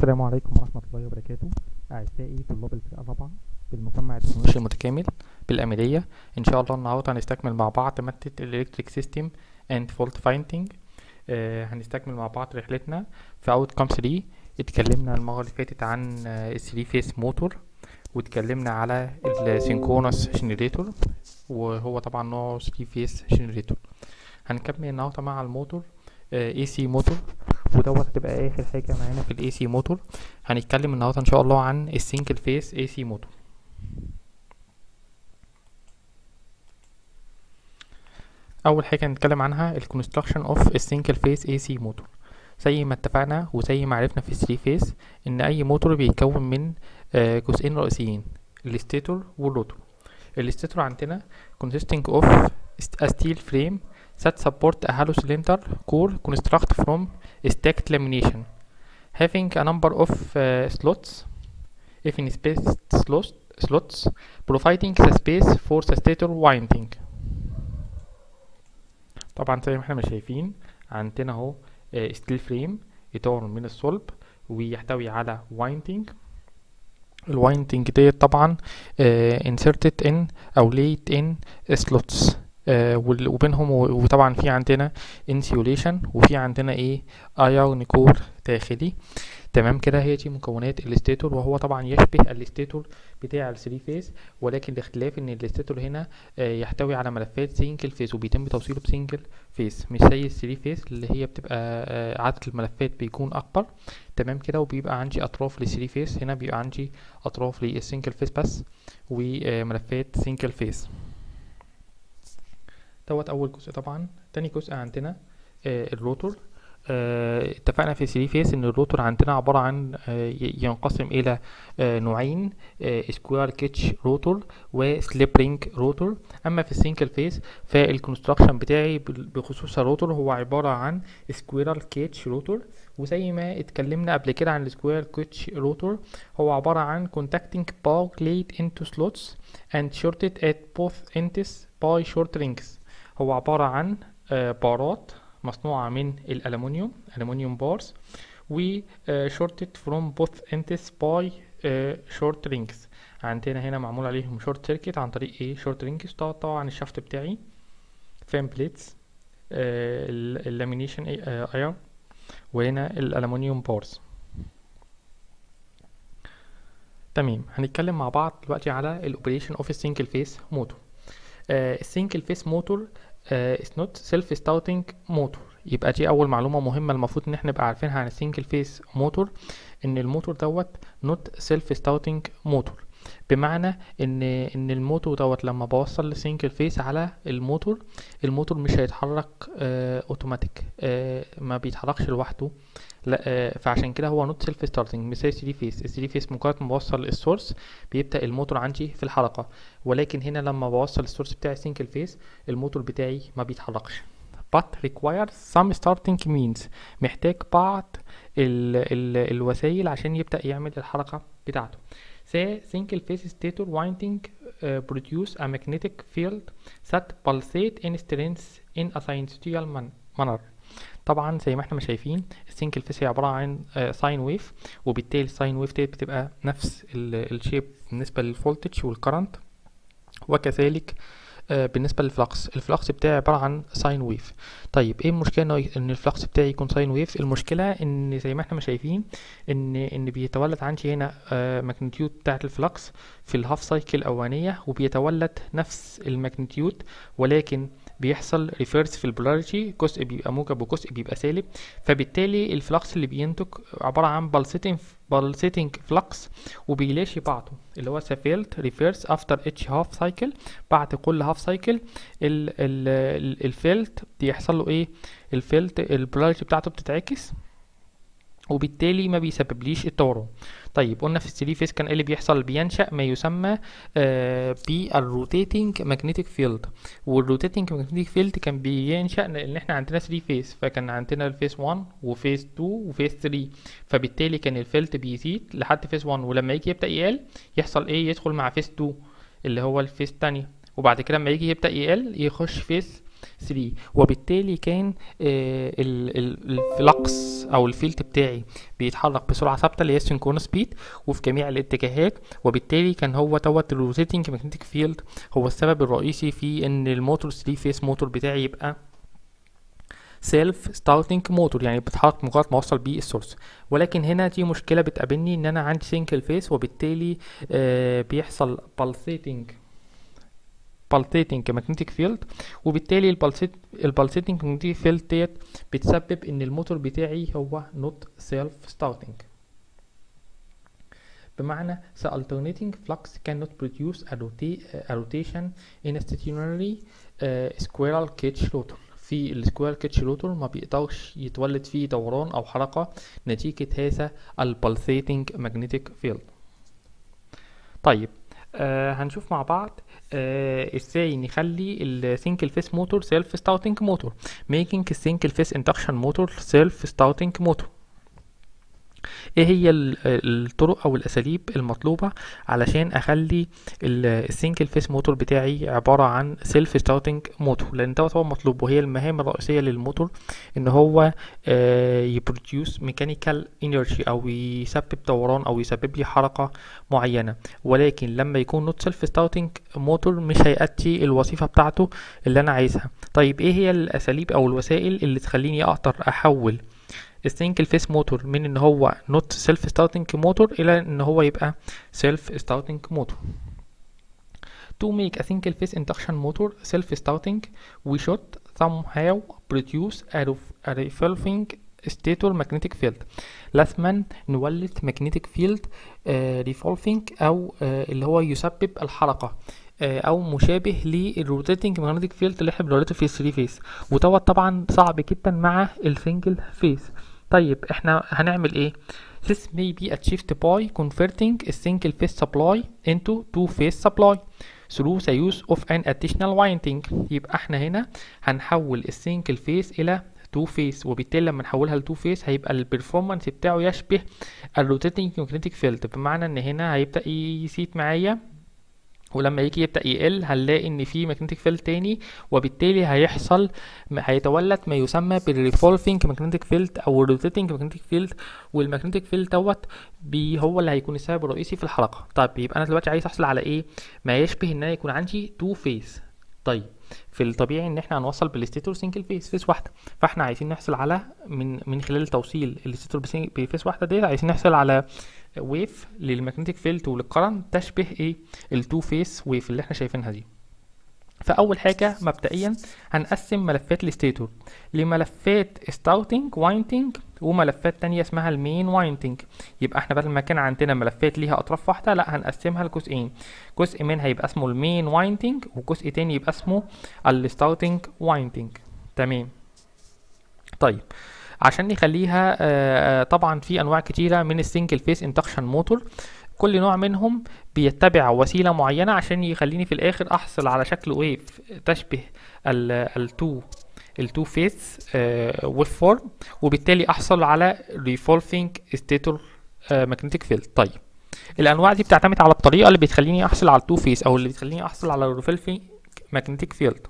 السلام عليكم ورحمة الله وبركاته أعزائي طلاب الفرقة الرابعة بالمجمع التكنولوجي المتكامل بالأميرية إن شاء الله النهاردة هنستكمل مع بعض مادة الإلكتريك سيستم أند فولت فايندينج هنستكمل مع بعض رحلتنا في أوتكم 3 اتكلمنا المرة اللي فاتت عن الثري فيس موتور واتكلمنا على السينكرونس جنريتور وهو طبعا نوع 3 فيس جنريتور هنكمل النهارده مع الموتور اي سي موتور ودوت هتبقى اخر حاجه معانا في الاي سي موتور هنتكلم النهارده ان شاء الله عن السنجل فيس اي سي موتور اول حاجه هنتكلم عنها الكونستراكشن اوف السنجل فيس اي سي موتور زي ما اتفقنا وزي ما عرفنا في الثري فيس ان اي موتور بيتكون من جزئين رئيسيين الستيتور والروتور الستيتور عندنا consisting of a steel frame that support a hollow cylinder core construct from stacked lamination having a number of uh, slots even spaced slots, slots providing the space for the stator winding طبعا زي ما احنا مش شايفين عندنا اهو ستيل فريم اطار من الصلب ويحتوي على وايندنج الوايندنج ديت طبعا inserted in او laid in slots آه وبينهم وطبعا في عندنا انسيوليشن وفي عندنا ايه ايرون كور داخلي تمام كده هي دي مكونات الستيتور وهو طبعا يشبه الستيتور بتاع الثري فيز ولكن الاختلاف ان الستيتور هنا آه يحتوي على ملفات سنجل فيز وبيتم توصيله بسنجل فيز مش زي الثري فيز اللي هي بتبقى آه عدد الملفات بيكون اكبر تمام كده وبيبقى عندي اطراف للثري فيز هنا بيبقى عندي اطراف للسنجل فيز بس وملفات سنجل فيز دوت اول جزء طبعا تاني جزء عندنا آه الروتور آه اتفقنا في 3 فيس ان الروتور عندنا عبارة عن آه ينقسم الى آه نوعين سكوير كيتش روتور وسليب رينج روتور اما في السنجل فيس فالكونستراكشن بتاعي بخصوص الروتور هو عبارة عن سكويرال كيتش روتور وزي ما اتكلمنا قبل كده عن السكوير كيتش روتور هو عبارة عن contacting bar laid into slots and shorted at both ends by short rings هو عبارة عن بارات مصنوعة من الألمنيوم ألمنيوم بارز و shorted from both ends by short rings عندنا هنا معمول عليهم شورت سيركت عن طريق ايه شورت رينجز طبعا الشفط بتاعي فان بليتس اللامينيشن ايرون وهنا الألمنيوم بارز تمام هنتكلم مع بعض دلوقتي على الاوبريشن اوف السنجل فيس موتور السنجل فيس موتور از نوت سيلف ستارتنج موتور يبقى دي اول معلومه مهمه المفروض ان احنا نبقى عارفينها عن السنجل فيس موتور ان الموتور دوت نوت سيلف ستارتنج موتور بمعنى ان ان الموتور دوت لما بوصل لسنجل فيس على الموتور الموتور مش هيتحرك آه اوتوماتيك آه ما بيتحركش لوحده لا آه فعشان كده هو نوت سيلف ستارتنج مش زي 3 فيس 3 فيس مجرد ما بوصل السورس بيبدا الموتور عندي في الحركه ولكن هنا لما بوصل السورس بتاعي سنجل فيس الموتور بتاعي ما بيتحركش but requires some starting means محتاج بعض ال ال الوسائل عشان يبدأ يعمل الحركة بتاعته The single phase stator winding uh, produce a magnetic field that pulsate in strength in a sinusoidal manner طبعا زي ما احنا ما شايفين السنجل فيس هي عباره عن ساين uh, ويف وبالتالي الساين ويف ديت بتبقى نفس الشيب بالنسبه للفولتج والكرنت وكذلك آه بالنسبة للفلكس الفلكس بتاعي عبارة عن ساين ويف طيب ايه المشكلة ان الفلكس بتاعي يكون ساين ويف المشكلة ان زي ما احنا ما شايفين ان ان بيتولد عندي هنا آه ماجنتيود بتاعت الفلكس في الهاف سايكل الاولانية وبيتولد نفس الماجنتيود ولكن بيحصل ريفيرس في البولاريتي جزء بيبقى موجب وجزء بيبقى سالب فبالتالي الفلكس اللي بينتج عبارة عن بالسيتنج بالسيتنج فلكس وبيلاشي بعضه اللي هو سافيلد ريفيرس افتر اتش هاف سايكل بعد كل هاف سايكل الفيلد بيحصل له ايه الفيلد البولاريتي بتاعته بتتعكس وبالتالي ما بيسببليش التورم طيب قلنا في الثري فيس كان ايه اللي بيحصل بينشا ما يسمى آه بالروتيتنج ماجنتيك فيلد والروتيتنج ماجنتيك فيلد كان بينشا لان احنا عندنا 3 فيس فكان عندنا الفيس 1 وفيس 2 وفيس 3 فبالتالي كان الفيلد بيزيد لحد فيس 1 ولما يجي يبدا يقل يحصل ايه يدخل مع فيس 2 اللي هو الفيس الثانيه وبعد كده لما يجي يبدا يقل يخش فيس 3 وبالتالي كان آه، ال- ال- الفلكس او الفيلد بتاعي بيتحرك بسرعه ثابته اللي هي سينكرونس سبيد وفي جميع الاتجاهات وبالتالي كان هو دوت الروتيتنج ماجنتيك فيلد هو السبب الرئيسي في ان الموتور 3 فيس موتور بتاعي يبقى سيلف ستارتنج موتور يعني بتحرك مجرد ما اوصل بيه السورس ولكن هنا دي مشكله بتقابلني ان انا عندي سنجل فيس وبالتالي آه بيحصل pulsating pulsating magnetic field وبالتالي البلسيت البلسيتنج magnetic field ديت بتسبب ان الموتور بتاعي هو not self starting بمعنى the alternating flux cannot produce a, rota- a rotation in a stationary uh, squirrel cage rotor في السكوير كيتش روتور ما بيقدرش يتولد فيه دوران او حركة نتيجة هذا البلسيتنج magnetic field طيب آه هنشوف مع بعض آه ازاي نخلي السنجل فيس موتور سيلف ستارتنج موتور making السنجل فيس اندكشن موتور سيلف ستارتنج موتور ايه هي ال- الطرق او الاساليب المطلوبه علشان اخلي السنجل فيس موتور بتاعي عباره عن سيلف ستارتنج موتور لان دوت هو المطلوب وهي المهام الرئيسيه للموتور ان هو يبروديوس ميكانيكال انرجي او يسبب دوران او يسبب لي حركه معينه ولكن لما يكون نوت سيلف ستارتنج موتور مش هيأدي الوظيفه بتاعته اللي انا عايزها طيب ايه هي الاساليب او الوسائل اللي تخليني اقدر احول السنجل فيس موتور من ان هو نوت سيلف ستارتنج موتور الى ان هو يبقى سيلف ستارتنج موتور To make a single phase induction motor self-starting, we should somehow produce a, ref- a revolving stator magnetic field. لازما نولد magnetic field uh, revolving أو uh, اللي هو يسبب الحركة آه، او مشابه للروتيتنج ماجنتيك فيلد اللي احنا بنولده في الثري فيس ودوت طبعا صعب جدا مع السنجل فيس طيب احنا هنعمل ايه This may be achieved by converting a single phase supply into two phase supply through the use of an additional winding يبقى احنا هنا هنحول السنجل فيس الى تو فيس وبالتالي لما نحولها لتو فيس هيبقى البرفورمانس بتاعه يشبه الروتيتنج ماجنتيك فيلد بمعنى ان هنا هيبدأ يزيد معايا ولما يجي يبدأ يقل هنلاقي ان في ماجنتيك فيلد تاني وبالتالي هيحصل هيتولد ما يسمى بالريفولفينج ماجنتيك فيلد او الروتيتنج ماجنتيك فيلد والماجنتيك فيلد دوت بي هو اللي هيكون السبب الرئيسي في الحركه طيب يبقى انا دلوقتي عايز احصل على ايه ما يشبه ان انا يكون عندي تو فيز طيب في الطبيعي ان احنا هنوصل بالستيتور سنجل فيس فيس واحده فاحنا عايزين نحصل على من من خلال توصيل الستيتور بسن- بفيس واحده ديت عايزين نحصل على ويف للماجنتيك فيلد وللكرنت تشبه ايه التو فيس ويف اللي احنا شايفينها دي فاول حاجه مبدئيا هنقسم ملفات الستيتور لملفات ستارتنج وايندنج وملفات تانية اسمها المين وايندنج يبقى احنا بدل ما كان عندنا ملفات ليها اطراف واحده لا هنقسمها لجزئين جزء منها يبقى اسمه المين وايندنج وجزء تاني يبقى اسمه الستارتنج وايندنج تمام طيب عشان نخليها آه، آه، طبعا في انواع كتيره من السنجل فيس اندكشن موتور كل نوع منهم بيتبع وسيله معينه عشان يخليني في الاخر احصل على شكل ويف تشبه التو التو فيس ويف فورم وبالتالي احصل على ريفولفينج ستيتور ماجنتيك فيلد طيب الانواع دي بتعتمد على الطريقه اللي بتخليني احصل على التو فيس او اللي بتخليني احصل على الريفولفينج ماجنتيك فيلد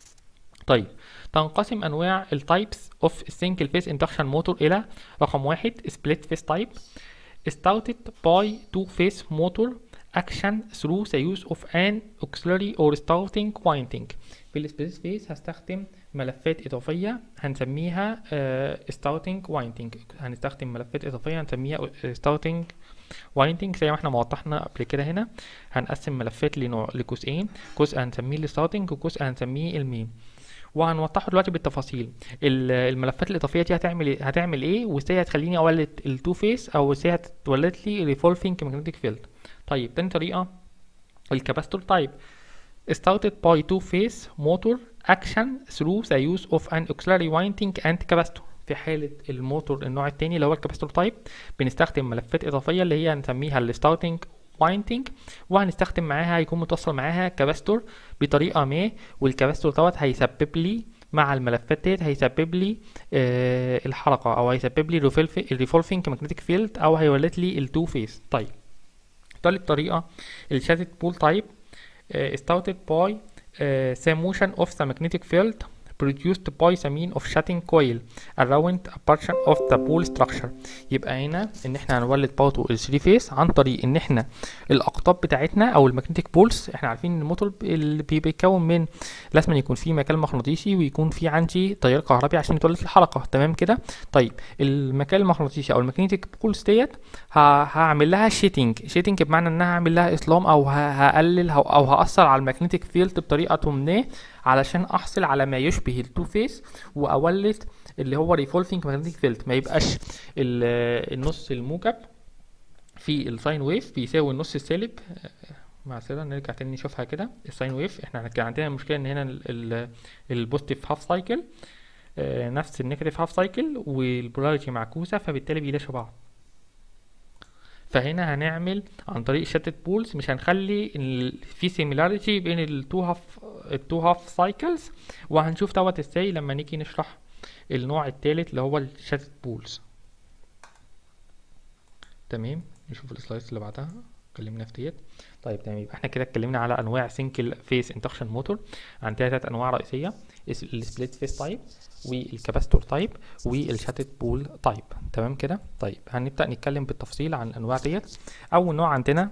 طيب تنقسم انواع التايبس اوف single phase induction motor الى رقم واحد split phase type started by two phase motor action through the use of an auxiliary or starting winding في السبليت فيس هستخدم ملفات اضافيه هنسميها uh, starting winding هنستخدم ملفات اضافيه هنسميها uh, starting winding زي ما احنا ما وضحنا قبل كده هنا هنقسم ملفات لنوع لجزئين جزء هنسميه الستارتنج وجزء هنسميه المين وهنوضحه دلوقتي بالتفاصيل ال- الملفات الاضافيه دي هتعمل إيه- هتعمل ايه وازاي هتخليني اولد التو فيس او ازاي هتولد لي ريفولفينج ماجنتيك فيلد طيب تاني طريقه الكاباستور تايب started by two phase motor action through the use of an auxiliary winding and capacitor في حالة الموتور النوع التاني اللي هو الكاباستور تايب بنستخدم ملفات إضافية اللي هي هنسميها الستارتنج وايندنج وهنستخدم معاها هيكون متوصل معاها كاباستور بطريقة ما والكاباستور دوت هيسبب لي مع الملفات ديت هيسبب لي آه الحركة أو هيسبب لي الريفولفينج ماجنتيك فيلد أو هيولد لي التو فيس طيب تالت طريقة الشاتت بول تايب uh, started by uh, the motion of the magnetic field produced by the mean of shutting coil around a portion of the pole structure يبقى هنا ان احنا هنولد باوتو ال 3 فيس عن طريق ان احنا الاقطاب بتاعتنا او المagnetic بولز احنا عارفين ان الموتور اللي بي- بيتكون من لازم يكون فيه مكان مغناطيسي ويكون فيه عندي تيار كهربي عشان يتولد الحركه تمام كده طيب المكان المغناطيسي او المagnetic بولز ديت ه- هعمل لها شيتنج شيتنج بمعنى ان انا هعمل لها اصلام او ه- هقلل او أو هاثر على المagnetic فيلد بطريقه ما علشان احصل على ما يشبه التو فيس واولد اللي هو ريفولفينج ماجنتيك فيلد ما يبقاش ال- النص الموجب في الساين ويف بيساوي النص السالب مع سيرة نرجع تاني نشوفها كده الساين ويف احنا كان عندنا مشكلة ان هنا البوزيتيف هاف سايكل نفس النيجاتيف هاف سايكل والبولاريتي معكوسة فبالتالي بيلاشوا بعض فهنا هنعمل عن طريق شتت بولز مش هنخلي ال- في سيميلاريتي بين التو هاف التو هاف سايكلز وهنشوف دوت ازاي لما نيجي نشرح النوع التالت اللي هو الشتت بولز تمام نشوف السلايدز اللي بعدها اتكلمنا في ديت طيب تمام يبقى احنا كده اتكلمنا على انواع سنجل فيس اندكشن موتور عندنا ثلاث انواع رئيسيه السبليت فيس تايب والكاباستور تايب والشاتت بول تايب تمام كده طيب هنبدا نتكلم بالتفصيل عن الانواع ديت اول نوع عندنا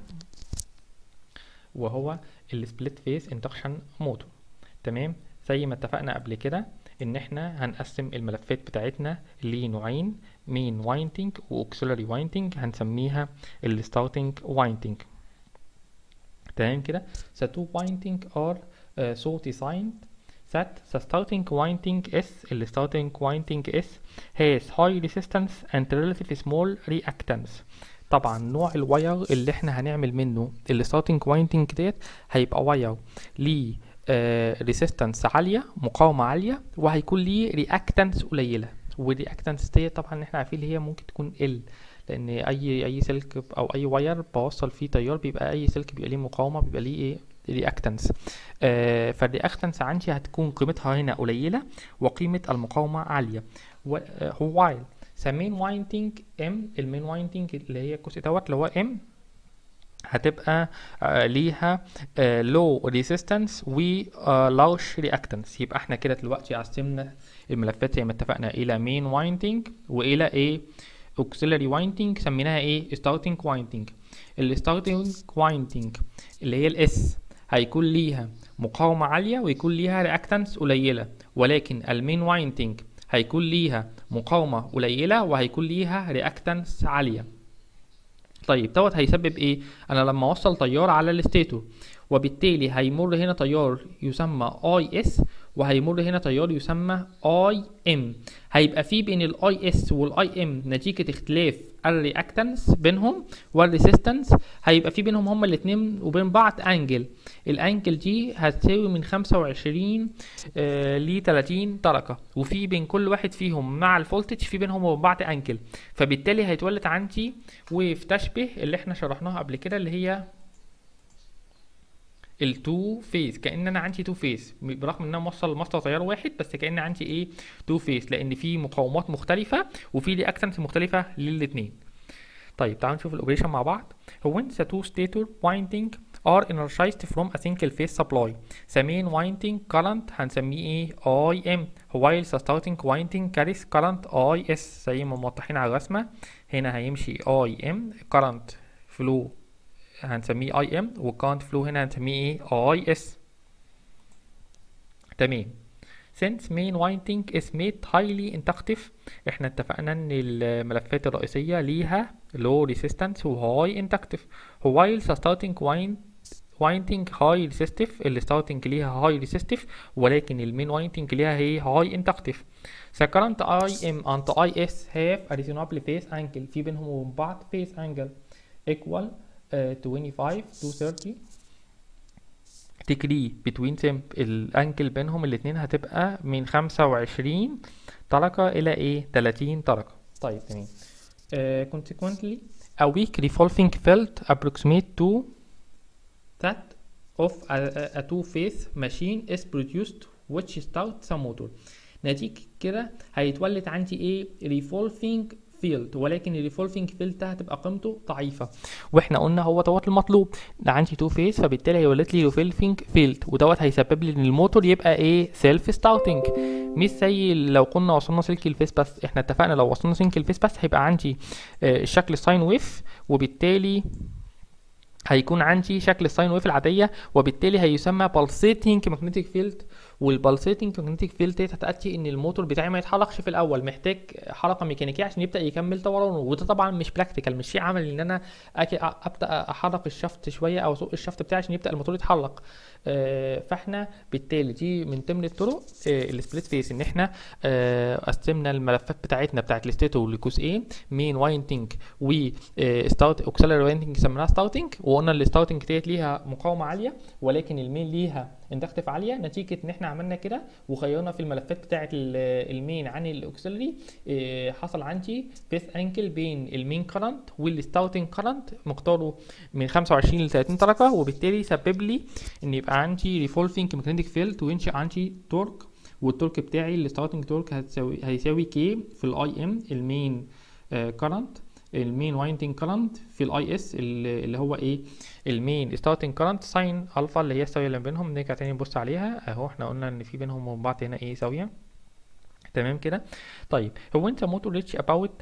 وهو السبليت فيس اندكشن موتور تمام زي ما اتفقنا قبل كده ان احنا هنقسم الملفات بتاعتنا لنوعين مين وايندنج واوكسيلري وايندنج هنسميها الستارتنج وايندنج تمام كده the two winding are uh, so designed that the starting winding S ال starting winding S has high resistance and relatively small reactance طبعا نوع الواير اللي احنا هنعمل منه ال starting winding ديت هيبقى واير ليه ريزيستنس عاليه مقاومه عاليه وهيكون ليه رياكتنس قليله والرياكتنس ديت طبعا احنا عارفين اللي هي ممكن تكون ال لان اي اي سلك او اي واير بوصل فيه تيار بيبقى اي سلك بيبقى ليه مقاومه بيبقى ليه ايه رياكتنس آه فالرياكتنس عندي هتكون قيمتها هنا قليله وقيمه المقاومه عاليه هو while the main winding M المين وايندنج اللي هي الجزء دوت اللي هو M هتبقى آه ليها آه low resistance و آه large reactance يبقى احنا كده دلوقتي قسمنا الملفات زي ما اتفقنا الى main winding والى ايه auxiliary winding سميناها ايه starting winding ال starting winding اللي هي الاس هيكون ليها مقاومة عالية ويكون ليها reactance قليلة ولكن المين وايندنج هيكون ليها مقاومة قليلة وهيكون ليها reactance عالية طيب دوت هيسبب ايه انا لما اوصل تيار على الستيتور وبالتالي هيمر هنا تيار يسمى اي اس وهيمر هنا تيار يسمى اي ام هيبقى في بين الاي اس والاي ام نتيجه اختلاف الرياكتنس بينهم والريسيستنس هيبقى في بينهم هما الاثنين وبين بعض انجل الانجل دي هتساوي من 25 آه ل 30 درجه وفي بين كل واحد فيهم مع الفولتج في بينهم وبين بعض انجل فبالتالي هيتولد عندي ويف تشبه اللي احنا شرحناها قبل كده اللي هي التو فيز كان انا عندي تو فيز برغم ان انا موصل مصدر تيار واحد بس كان عندي ايه تو فيز لان في مقاومات مختلفه وفي رياكتنس مختلفه للاثنين طيب تعالوا نشوف الاوبريشن مع بعض هو when the two stator winding are energized from a single phase supply the main winding current هنسميه ايه IM while the starting winding carries current IS زي ما موضحين على الرسمه هنا هيمشي IM current flow هنسميه اي ام والكارنت فلو هنا هنسميه ايه اي اس تمام since main winding is made highly inductive احنا اتفقنا ان الملفات الرئيسية ليها low resistance و high inductive while the starting wind winding high resistive اللي starting ليها high resistive ولكن المين winding ليها هي high inductive the current IM and IS have a reasonable phase angle في بينهم وبين بعض phase angle equal uh, 25 to 30 degree between them الانجل بينهم الاتنين هتبقى من 25 درجة إلى إيه 30 درجة طيب تمام uh, consequently a weak revolving field approximate to that of a, a, a two phase machine is produced which starts the motor نتيجة كده هيتولد عندي ايه revolving فيلد ولكن الريفولفنج فيلد ده هتبقى قيمته ضعيفه واحنا قلنا هو دوت المطلوب ده عندي تو فيس فبالتالي هيولد لي ريفولفنج فيلد ودوت هيسبب لي ان الموتور يبقى ايه سيلف ستارتنج مش زي لو كنا وصلنا سلك الفيس بس احنا اتفقنا لو وصلنا سلك الفيس بس هيبقى عندي آه الشكل ساين ويف وبالتالي هيكون عندي شكل الساين ويف العاديه وبالتالي هيسمى pulsating magnetic field والبلسيتنج magnetic field ديت هتأتي ان الموتور بتاعي ما يتحركش في الاول محتاج حركه ميكانيكيه عشان يبدا يكمل دورانه وده طبعا مش براكتيكال مش شيء عملي ان انا أجي ابدا احرك الشفت شويه او اسوق الشفت بتاعي عشان يبدا الموتور يتحرك آه فاحنا بالتالي دي من ضمن الطرق آه السبليت فيس ان احنا آه قسمنا الملفات بتاعتنا بتاعت الستيتور لجزئين مين وايندنج و ستارت اوكسلري وايندنج سميناها ستارتنج وقلنا الستارتنج ديت ليها مقاومه عاليه ولكن المين ليها اندكتيف عاليه نتيجه ان احنا عملنا كده وغيرنا في الملفات بتاعه المين عن الاوكسلري إيه حصل عندي فيس انكل بين المين كرنت والستارتنج كرنت مقداره من 25 ل 30 درجه وبالتالي سبب لي ان يبقى عندي ريفولفينج ماجنتيك فيلد وينشئ عندي تورك والتورك بتاعي الستارتنج تورك هتساوي هيساوي كي في الاي ام المين كرنت المين وايندنج كرنت في الاي اس اللي هو ايه المين ستارتنج كرنت ساين الفا اللي هي الزاويه اللي بينهم نرجع تاني نبص عليها اهو احنا قلنا ان في بينهم وبين بعض هنا ايه زاويه تمام كده طيب هو انت موتور ريتش اباوت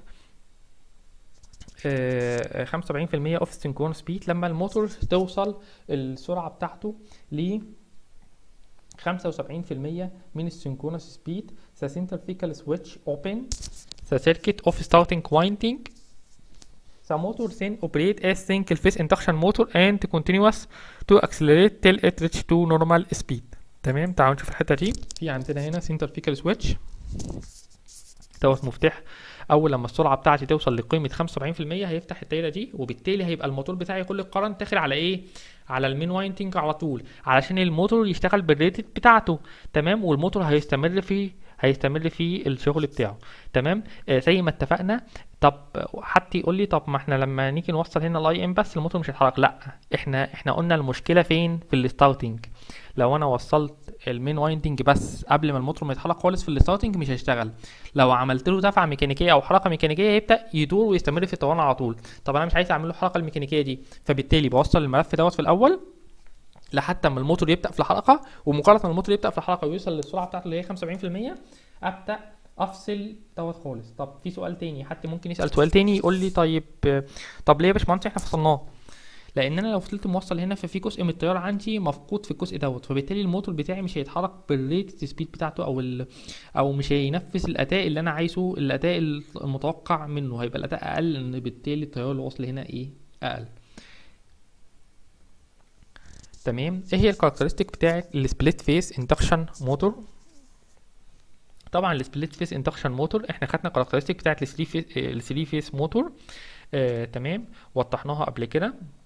خمسة وسبعين في المية اوف سينكرون سبيد لما الموتور توصل السرعة بتاعته ل 75% من السينكرونس سبيد the centrifugal switch open the circuit of starting winding the motor then operate as single phase induction motor and continuous to accelerate till it reach to normal speed تمام تعالوا نشوف الحته دي في عندنا هنا centrifugal switch دوت مفتاح اول لما السرعه بتاعتي توصل لقيمه 75% هيفتح الدايره دي وبالتالي هيبقى الموتور بتاعي كل القرن داخل على ايه على المين وايندنج على طول علشان الموتور يشتغل بالريتد بتاعته تمام والموتور هيستمر في هيستمر في الشغل بتاعه تمام آه زي ما اتفقنا طب حد يقول لي طب ما احنا لما نيجي نوصل هنا الاي ام بس الموتور مش هيتحرك لا احنا احنا قلنا المشكله فين في الستارتنج لو انا وصلت المين وايندنج بس قبل ما الموتور ما يتحرك خالص في الستارتنج مش هيشتغل لو عملت له دفعه ميكانيكيه او حركه ميكانيكيه هيبدا يدور ويستمر في الدوران على طول طب انا مش عايز اعمل له الحركه الميكانيكيه دي فبالتالي بوصل الملف دوت في الاول لحد ما الموتور يبدا في الحلقه ومجرد ما الموتور يبدا في الحلقه ويوصل للسرعه بتاعته اللي هي 75% ابدا افصل دوت خالص طب في سؤال تاني حد ممكن يسال سؤال تاني يقول لي طيب طب ليه يا باشمهندس احنا فصلناه لان انا لو فضلت موصل هنا ففي جزء من التيار عندي مفقود في الجزء دوت فبالتالي الموتور بتاعي مش هيتحرك بالريت سبيد بتاعته او ال او مش هينفذ الاداء اللي انا عايزه الاداء المتوقع منه هيبقى الاداء اقل لان بالتالي التيار اللي واصل هنا ايه اقل تمام ايه هي الكاركترستيك بتاعت السبليت فيس اندكشن موتور طبعا السبليت فيس اندكشن موتور احنا خدنا الكاركترستيك بتاعت الثري فيس الثري فيس موتور آه، تمام وضحناها قبل كده